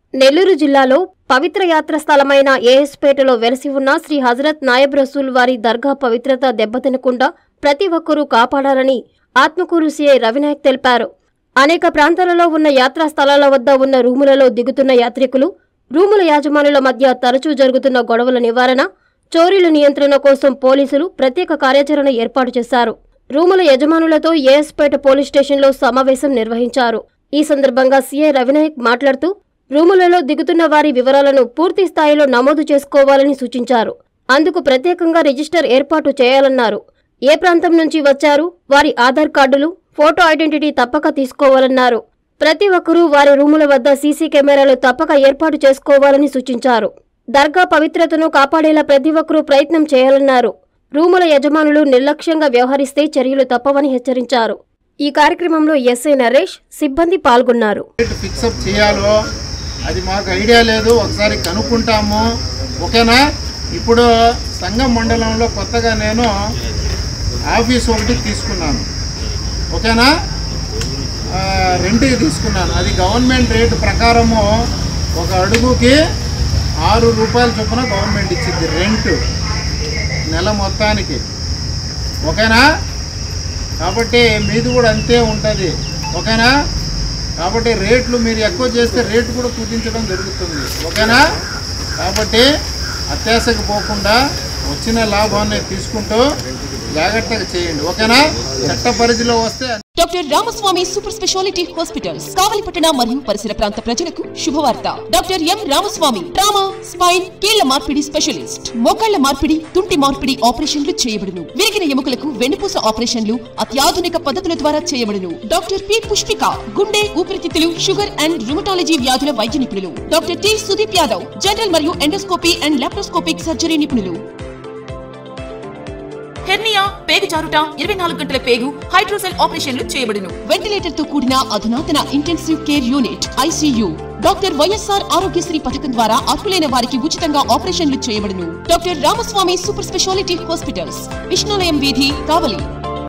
నెల్లూరు జిల్లాలో పవిత్ర యాత్ర స్థలమైన ఏఎస్పేటలో వెలసి ఉన్న శ్రీ హజరత్ నాయబ్ రసూల్ వారి దర్గా పవిత్రత దెబ్బతినకుండా ప్రతి ఒక్కరూ కాపాడాలని ఆత్మకూరు సీఐ రవినాయక్ తెలిపారు అనేక ప్రాంతాలలో ఉన్న యాత్రా స్థలాల వద్ద ఉన్న రూములలో దిగుతున్న యాత్రికులు రూముల యాజమానుల మధ్య తరచూ జరుగుతున్న గొడవల నివారణ చోరీల నియంత్రణ కోసం పోలీసులు ప్రత్యేక కార్యాచరణ ఏర్పాటు చేశారు రూముల యజమానులతో ఏఎస్పేట పోలీస్ స్టేషన్లో సమావేశం నిర్వహించారు ఈ సందర్భంగా సీఐ రవినాయక్ మాట్లాడుతూ రూములలో దిగుతున్న వారి వివరాలను పూర్తి స్థాయిలో నమోదు చేసుకోవాలని సూచించారు అందుకు ప్రత్యేకంగా రిజిస్టర్ ఏర్పాటు చేయాలన్నారు ఏ ప్రాంతం నుంచి వచ్చారు వారి ఆధార్ కార్డులు ఫోటో ఐడెంటిటీ తప్పక తీసుకోవాలన్నారు ప్రతి ఒక్కరూ వారి రూముల వద్ద సీసీ కెమెరాలు తప్పక ఏర్పాటు చేసుకోవాలని సూచించారు దర్గా పవిత్రతను కాపాడేలా ప్రతి ఒక్కరూ ప్రయత్నం చేయాలన్నారు రూముల యజమానులు నిర్లక్ష్యంగా వ్యవహరిస్తే చర్యలు తప్పవని హెచ్చరించారు ఈ కార్యక్రమంలో ఎస్ఐ నరేష్ సిబ్బంది పాల్గొన్నారు రేట్ ఫిక్సప్ చేయాలో అది మాకు ఐడియా లేదు ఒకసారి కనుక్కుంటాము ఓకేనా ఇప్పుడు సంగం మండలంలో కొత్తగా నేను ఆఫీస్ ఒకటి తీసుకున్నాను ఓకేనా ఆ, రెంట్కి తీసుకున్నాను అది గవర్నమెంట్ రేటు ప్రకారము ఒక అడుగుకి ఆరు రూపాయల చొప్పున గవర్నమెంట్ ఇచ్చింది రెంట్ నెల మొత్తానికి ఓకేనా కాబట్టి మీది కూడా అంతే ఉంటుంది ఓకేనా కాబట్టి రేట్లు మీరు ఎక్కువ చేస్తే రేటు కూడా కుదించడం జరుగుతుంది ఓకేనా కాబట్టి అత్యాశకు పోకుండా వచ్చిన లాభాన్ని తీసుకుంటూ జాగ్రత్తగా చేయండి ఓకేనా చట్ట పరిధిలో వస్తే doctor Ramaswamy super speciality hospitals కావలిపట్టణ మరియు పరిసర ప్రాంత ప్రజలకు శుభవార్త doctor M Ramaswamy trauma spine కీళ్ల మార్పిడి స్పెషలిస్ట్ మోకాళ్ల మార్పిడి తుంటి మార్పిడి ఆపరేషన్లు చేయబడును విరిగిన ఎముకలకు వెన్నుపూస ఆపరేషన్లు అత్యాధునిక పద్ధతుల ద్వారా చేయబడును డాక్టర్ పి పుష్పిక గుండె ఊపిరితిత్తులు షుగర్ అండ్ రుమటాలజీ వ్యాధుల వైద్య నిపుణులు doctor T Sudeep Yadav general మరియు ఎండోస్కోపీ అండ్ లాప్రోస్కోపిక్ సర్జరీ నిపుణులు హెర్నియా పేగు జారుట ఇరవై నాలుగు గంటల పేగు హైడ్రోసెల్ ఆపరేషన్లు చేయబడును వెంటిలేటర్ తో కూడిన అధునాతన intensive care unit ICU doctor YSR Aarogyasri పథకం ద్వారా అర్హులైన వారికి ఉచితంగా ఆపరేషన్లు చేయబడును doctor Ramaswamy super speciality hospitals Vishnulayam వీధి కావలి